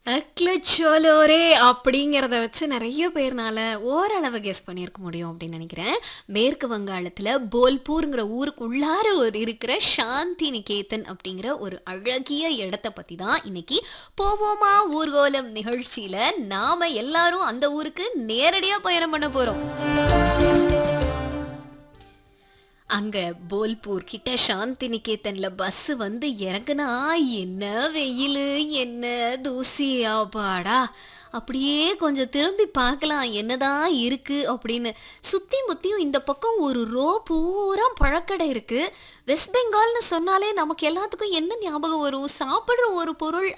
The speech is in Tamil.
அக்லச்சோலோரே அப்படிங்கிறத வச்சு நிறைய பேர்னால ஓரளவு கெஸ் பண்ணியிருக்க முடியும் அப்படின்னு நினைக்கிறேன் மேற்கு வங்காளத்தில் போல்பூருங்கிற ஊருக்கு உள்ளார ஒரு இருக்கிற சாந்தி நிகேதன் அப்படிங்கிற ஒரு அழகிய இடத்த பற்றி தான் இன்னைக்கு போவோமா ஊர்கோலம் நிகழ்ச்சியில் நாம் எல்லாரும் அந்த ஊருக்கு நேரடியாக பயணம் பண்ண போகிறோம் அங்க போல்பூர் கிட்ட சாந்தி நிகேதன்ல பஸ் வந்து இறங்குனா என்ன வெயில் என்ன தூசி ஆபாடா அப்படியே கொஞ்சம் திரும்பி பார்க்கலாம் என்னதான் இருக்கு அப்படின்னு சுத்தி முத்தியும் இந்த பக்கம் ஒரு ரோ பூரா பழக்கடை இருக்கு வெஸ்ட் பெங்கால்னு சொன்னாலே நமக்கு எல்லாத்துக்கும் என்ன ஞாபகம் வரும் சாப்பிடுற ஒரு பொருள்